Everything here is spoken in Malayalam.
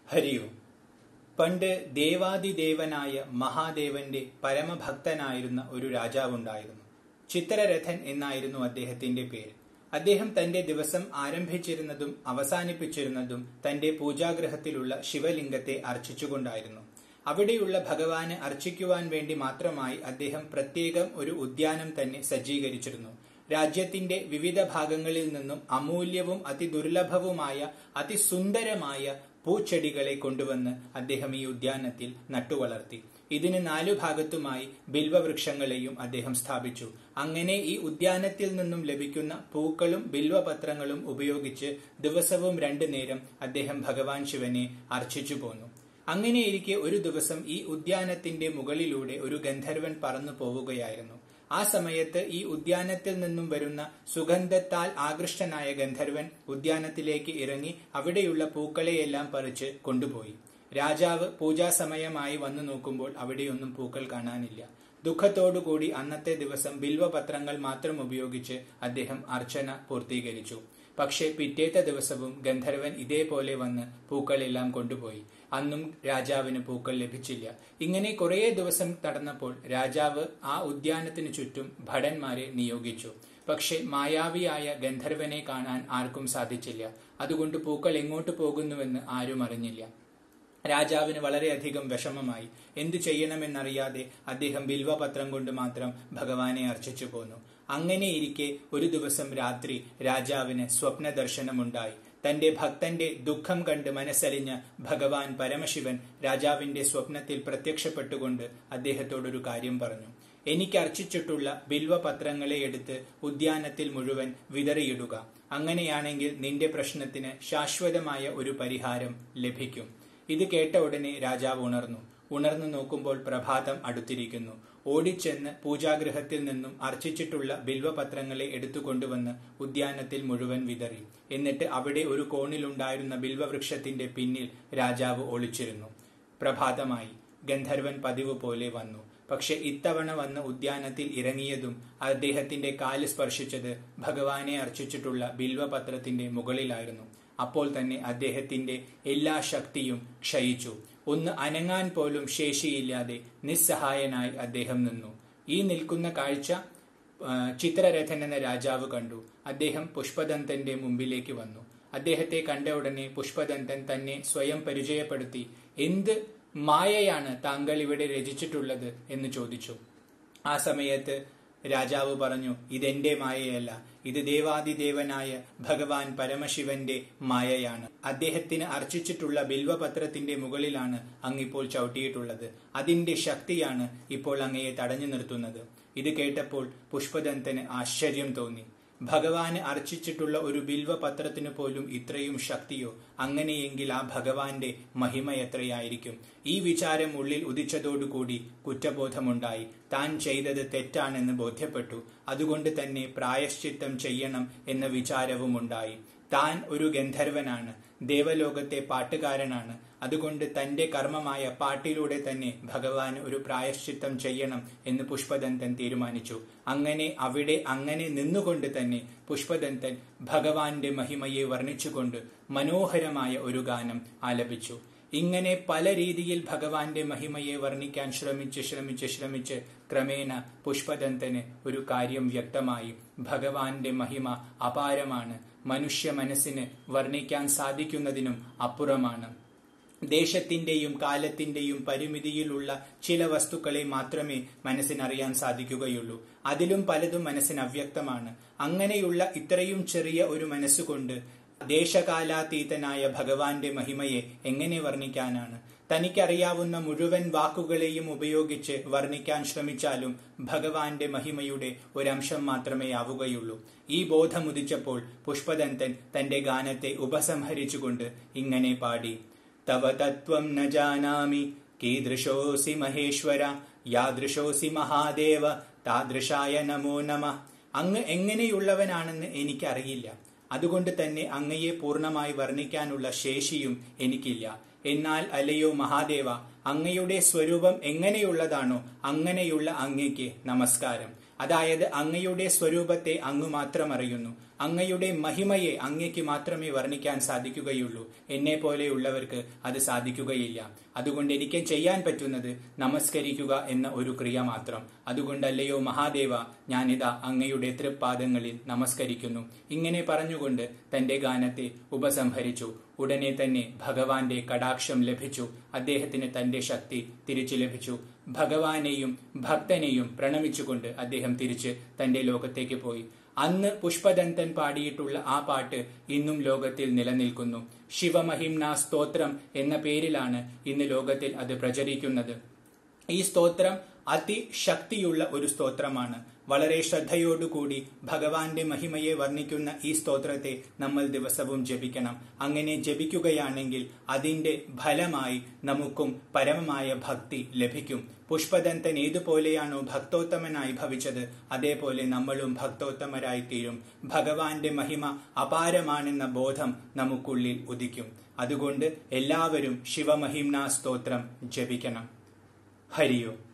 ഹരിയും പണ്ട് ദേവാദിദേവനായ മഹാദേവന്റെ പരമഭക്തനായിരുന്ന ഒരു രാജാവുണ്ടായിരുന്നു ചിത്രരഥൻ എന്നായിരുന്നു അദ്ദേഹത്തിന്റെ പേര് അദ്ദേഹം തന്റെ ദിവസം ആരംഭിച്ചിരുന്നതും അവസാനിപ്പിച്ചിരുന്നതും തന്റെ പൂജാഗ്രഹത്തിലുള്ള ശിവലിംഗത്തെ അർച്ചിച്ചുകൊണ്ടായിരുന്നു അവിടെയുള്ള ഭഗവാന് അർച്ചിക്കുവാൻ വേണ്ടി മാത്രമായി അദ്ദേഹം പ്രത്യേകം ഒരു ഉദ്യാനം തന്നെ സജ്ജീകരിച്ചിരുന്നു രാജ്യത്തിന്റെ വിവിധ ഭാഗങ്ങളിൽ നിന്നും അമൂല്യവും അതിദുർലഭവുമായ അതിസുന്ദരമായ പൂച്ചെടികളെ കൊണ്ടുവന്ന് അദ്ദേഹം ഈ ഉദ്യാനത്തിൽ നട്ടുവളർത്തി ഇതിന് നാലു ഭാഗത്തുമായി ബിൽവവൃക്ഷങ്ങളെയും അദ്ദേഹം സ്ഥാപിച്ചു അങ്ങനെ ഈ ഉദ്യാനത്തിൽ നിന്നും ലഭിക്കുന്ന പൂക്കളും ബിൽവപത്രങ്ങളും ഉപയോഗിച്ച് ദിവസവും രണ്ടു നേരം അദ്ദേഹം ഭഗവാൻ ശിവനെ അർച്ചിച്ചു പോന്നു അങ്ങനെയിരിക്കെ ഒരു ദിവസം ഈ ഉദ്യാനത്തിന്റെ മുകളിലൂടെ ഒരു ഗന്ധർവൻ പറന്നു പോവുകയായിരുന്നു ആ സമയത്ത് ഈ ഉദ്യാനത്തിൽ നിന്നും വരുന്ന സുഗന്ധത്താൽ ആകൃഷ്ടനായ ഗന്ധർവൻ ഉദ്യാനത്തിലേക്ക് ഇറങ്ങി അവിടെയുള്ള പൂക്കളെയെല്ലാം പറിച്ച് കൊണ്ടുപോയി രാജാവ് പൂജാസമയമായി വന്നു നോക്കുമ്പോൾ അവിടെയൊന്നും പൂക്കൾ കാണാനില്ല ദുഃഖത്തോടുകൂടി അന്നത്തെ ദിവസം ബിൽവപത്രങ്ങൾ മാത്രം ഉപയോഗിച്ച് അദ്ദേഹം അർച്ചന പൂർത്തീകരിച്ചു പക്ഷേ പിറ്റേത്തെ ദിവസവും ഗന്ധർവൻ ഇതേപോലെ വന്ന് പൂക്കളെല്ലാം കൊണ്ടുപോയി അന്നും രാജാവിന് പൂക്കൾ ലഭിച്ചില്ല ഇങ്ങനെ കുറേ ദിവസം കടന്നപ്പോൾ രാജാവ് ആ ഉദ്യാനത്തിന് ചുറ്റും ഭടന്മാരെ നിയോഗിച്ചു പക്ഷെ മായാവിയായ ഗന്ധർവനെ കാണാൻ ആർക്കും സാധിച്ചില്ല അതുകൊണ്ട് പൂക്കൾ എങ്ങോട്ട് പോകുന്നുവെന്ന് ആരും അറിഞ്ഞില്ല രാജാവിന് വളരെയധികം വിഷമമായി എന്തു ചെയ്യണമെന്നറിയാതെ അദ്ദേഹം ബിൽവപത്രം കൊണ്ട് മാത്രം ഭഗവാനെ അർച്ചിച്ചു പോന്നു അങ്ങനെയിരിക്കെ ഒരു ദിവസം രാത്രി രാജാവിന് സ്വപ്ന ദർശനമുണ്ടായി തന്റെ ഭക്തന്റെ ദുഃഖം കണ്ട് മനസ്സലിഞ്ഞ ഭഗവാൻ പരമശിവൻ രാജാവിന്റെ സ്വപ്നത്തിൽ പ്രത്യക്ഷപ്പെട്ടുകൊണ്ട് അദ്ദേഹത്തോടൊരു കാര്യം പറഞ്ഞു എനിക്ക് അർച്ചിച്ചിട്ടുള്ള ബിൽവപത്രങ്ങളെ എടുത്ത് ഉദ്യാനത്തിൽ മുഴുവൻ വിതറിയിടുക അങ്ങനെയാണെങ്കിൽ നിന്റെ പ്രശ്നത്തിന് ശാശ്വതമായ ഒരു പരിഹാരം ലഭിക്കും ഇത് കേട്ട ഉടനെ രാജാവ് ഉണർന്നു ഉണർന്നു നോക്കുമ്പോൾ പ്രഭാതം അടുത്തിരിക്കുന്നു ഓടിച്ചെന്ന് പൂജാഗൃഹത്തിൽ നിന്നും അർച്ചിച്ചിട്ടുള്ള ബിൽവപത്രങ്ങളെ എടുത്തുകൊണ്ടുവന്ന് ഉദ്യാനത്തിൽ മുഴുവൻ വിതറി എന്നിട്ട് അവിടെ ഒരു കോണിലുണ്ടായിരുന്ന ബിൽവവൃക്ഷത്തിന്റെ പിന്നിൽ രാജാവ് ഒളിച്ചിരുന്നു പ്രഭാതമായി ഗന്ധർവൻ പതിവ് പോലെ വന്നു പക്ഷെ ഇത്തവണ വന്ന് ഉദ്യാനത്തിൽ ഇറങ്ങിയതും അദ്ദേഹത്തിന്റെ കാല് സ്പർശിച്ചത് ഭഗവാനെ അർച്ചിച്ചിട്ടുള്ള ബിൽവപത്രത്തിന്റെ മുകളിലായിരുന്നു അപ്പോൾ തന്നെ അദ്ദേഹത്തിന്റെ എല്ലാ ശക്തിയും ക്ഷയിച്ചു ഒന്ന് അനങ്ങാൻ പോലും ശേഷിയില്ലാതെ നിസ്സഹായനായി അദ്ദേഹം നിന്നു ഈ നിൽക്കുന്ന കാഴ്ച ചിത്രരഥൻ എന്ന രാജാവ് കണ്ടു അദ്ദേഹം പുഷ്പദന്തന്റെ മുമ്പിലേക്ക് വന്നു അദ്ദേഹത്തെ കണ്ട ഉടനെ പുഷ്പദന്തൻ തന്നെ സ്വയം പരിചയപ്പെടുത്തി എന്ത് മായയാണ് താങ്കൾ ഇവിടെ രചിച്ചിട്ടുള്ളത് എന്ന് ചോദിച്ചു ആ സമയത്ത് രാജാവ് പറഞ്ഞു ഇതെന്റെ മായയല്ല ഇത് ദേവാദിദേവനായ ഭഗവാൻ പരമശിവന്റെ മായയാണ് അദ്ദേഹത്തിന് അർച്ചിച്ചിട്ടുള്ള ബിൽവപത്രത്തിന്റെ മുകളിലാണ് അങ്ങിപ്പോൾ ചവിട്ടിയിട്ടുള്ളത് അതിന്റെ ശക്തിയാണ് ഇപ്പോൾ അങ്ങയെ തടഞ്ഞു നിർത്തുന്നത് ഇത് കേട്ടപ്പോൾ പുഷ്പദന്തന് ആശ്ചര്യം തോന്നി ഭഗവാന് അർച്ചിച്ചിട്ടുള്ള ഒരു ബിൽവപത്രത്തിനു പോലും ഇത്രയും ശക്തിയോ അങ്ങനെയെങ്കിൽ ആ ഭഗവാന്റെ മഹിമ എത്രയായിരിക്കും ഈ വിചാരം ഉള്ളിൽ ഉദിച്ചതോടുകൂടി കുറ്റബോധമുണ്ടായി താൻ ചെയ്തത് തെറ്റാണെന്ന് ബോധ്യപ്പെട്ടു അതുകൊണ്ട് തന്നെ പ്രായശ്ചിത്തം ചെയ്യണം എന്ന വിചാരവും ഉണ്ടായി താൻ ഒരു ഗന്ധർവനാണ് ദേവലോകത്തെ പാട്ടുകാരനാണ് അതുകൊണ്ട് തന്റെ കർമ്മമായ പാട്ടിലൂടെ തന്നെ ഭഗവാൻ ഒരു പ്രായശ്ചിത്തം ചെയ്യണം എന്ന് പുഷ്പദന്തൻ തീരുമാനിച്ചു അങ്ങനെ അവിടെ അങ്ങനെ നിന്നുകൊണ്ട് തന്നെ പുഷ്പദന്തൻ ഭഗവാന്റെ മഹിമയെ വർണ്ണിച്ചുകൊണ്ട് മനോഹരമായ ഒരു ഗാനം ആലപിച്ചു ഇങ്ങനെ പല രീതിയിൽ ഭഗവാന്റെ മഹിമയെ വർണ്ണിക്കാൻ ശ്രമിച്ച് ശ്രമിച്ച് ശ്രമിച്ച് ക്രമേണ പുഷ്പദന്തന് ഒരു കാര്യം വ്യക്തമായി ഭഗവാന്റെ മഹിമ അപാരമാണ് മനുഷ്യ മനസ്സിന് വർണ്ണിക്കാൻ സാധിക്കുന്നതിനും അപ്പുറമാണ് ദേശത്തിന്റെയും കാലത്തിന്റെയും പരിമിതിയിലുള്ള ചില വസ്തുക്കളെ മാത്രമേ മനസ്സിനറിയാൻ സാധിക്കുകയുള്ളൂ അതിലും പലതും മനസ്സിന് അവ്യക്തമാണ് അങ്ങനെയുള്ള ഇത്രയും ചെറിയ ഒരു മനസ്സുകൊണ്ട് ദേശകാലാതീതനായ ഭഗവാന്റെ മഹിമയെ എങ്ങനെ വർണ്ണിക്കാനാണ് തനിക്കറിയാവുന്ന മുഴുവൻ വാക്കുകളെയും ഉപയോഗിച്ച് വർണ്ണിക്കാൻ ശ്രമിച്ചാലും ഭഗവാന്റെ മഹിമയുടെ ഒരംശം മാത്രമേ ആവുകയുള്ളൂ ഈ ബോധമുദിച്ചപ്പോൾ പുഷ്പദന്തൻ തന്റെ ഗാനത്തെ ഉപസംഹരിച്ചുകൊണ്ട് ഇങ്ങനെ പാടി തവ തത്വം ന ജാനാമി കീദൃശോസി മഹേശ്വര യാദൃശോസി മഹാദേവ താദൃശായ നമോ നമ അങ്ങ് എങ്ങനെയുള്ളവനാണെന്ന് എനിക്കറിയില്ല അതുകൊണ്ട് തന്നെ അങ്ങയെ പൂർണ്ണമായി വർണ്ണിക്കാനുള്ള ശേഷിയും എനിക്കില്ല എന്നാൽ അല്ലയോ മഹാദേവ അങ്ങയുടെ സ്വരൂപം എങ്ങനെയുള്ളതാണോ അങ്ങനെയുള്ള അങ്ങയ്ക്ക് നമസ്കാരം അതായത് അങ്ങയുടെ സ്വരൂപത്തെ അങ്ങ് മാത്രം അറിയുന്നു അങ്ങയുടെ മഹിമയെ അങ്ങയ്ക്ക് മാത്രമേ വർണ്ണിക്കാൻ സാധിക്കുകയുള്ളൂ എന്നെ പോലെയുള്ളവർക്ക് അത് സാധിക്കുകയില്ല അതുകൊണ്ട് എനിക്ക് ചെയ്യാൻ പറ്റുന്നത് നമസ്കരിക്കുക എന്ന ഒരു ക്രിയ മാത്രം അതുകൊണ്ടല്ലയോ മഹാദേവ ഞാനിതാ അങ്ങയുടെ തൃപ്പാദങ്ങളിൽ നമസ്കരിക്കുന്നു ഇങ്ങനെ പറഞ്ഞുകൊണ്ട് തന്റെ ഗാനത്തെ ഉപസംഹരിച്ചു ഉടനെ തന്നെ ഭഗവാന്റെ കടാക്ഷം ലഭിച്ചു അദ്ദേഹത്തിന് തന്റെ ശക്തി തിരിച്ചു ലഭിച്ചു ഭഗവാനെയും ഭക്തനെയും പ്രണമിച്ചുകൊണ്ട് അദ്ദേഹം തിരിച്ച് തന്റെ ലോകത്തേക്ക് പോയി അന്ന് പുഷ്പദന്തൻ പാടിയിട്ടുള്ള ആ പാട്ട് ഇന്നും ലോകത്തിൽ നിലനിൽക്കുന്നു ശിവമഹിംന സ്തോത്രം എന്ന പേരിലാണ് ഇന്ന് ലോകത്തിൽ അത് പ്രചരിക്കുന്നത് ഈ സ്തോത്രം അതിശക്തിയുള്ള ഒരു സ്തോത്രമാണ് വളരെ ശ്രദ്ധയോടുകൂടി ഭഗവാന്റെ മഹിമയെ വർണ്ണിക്കുന്ന ഈ സ്തോത്രത്തെ നമ്മൾ ദിവസവും ജപിക്കണം അങ്ങനെ ജപിക്കുകയാണെങ്കിൽ അതിന്റെ ഫലമായി നമുക്കും പരമമായ ഭക്തി ലഭിക്കും പുഷ്പദന്തൻ ഏതുപോലെയാണോ ഭക്തോത്തമനായി ഭവിച്ചത് അതേപോലെ നമ്മളും ഭക്തോത്തമരായി തീരും ഭഗവാന്റെ മഹിമ അപാരമാണെന്ന ബോധം നമുക്കുള്ളിൽ ഉദിക്കും അതുകൊണ്ട് എല്ലാവരും ശിവമഹിംന സ്തോത്രം ജപിക്കണം ഹരിയോ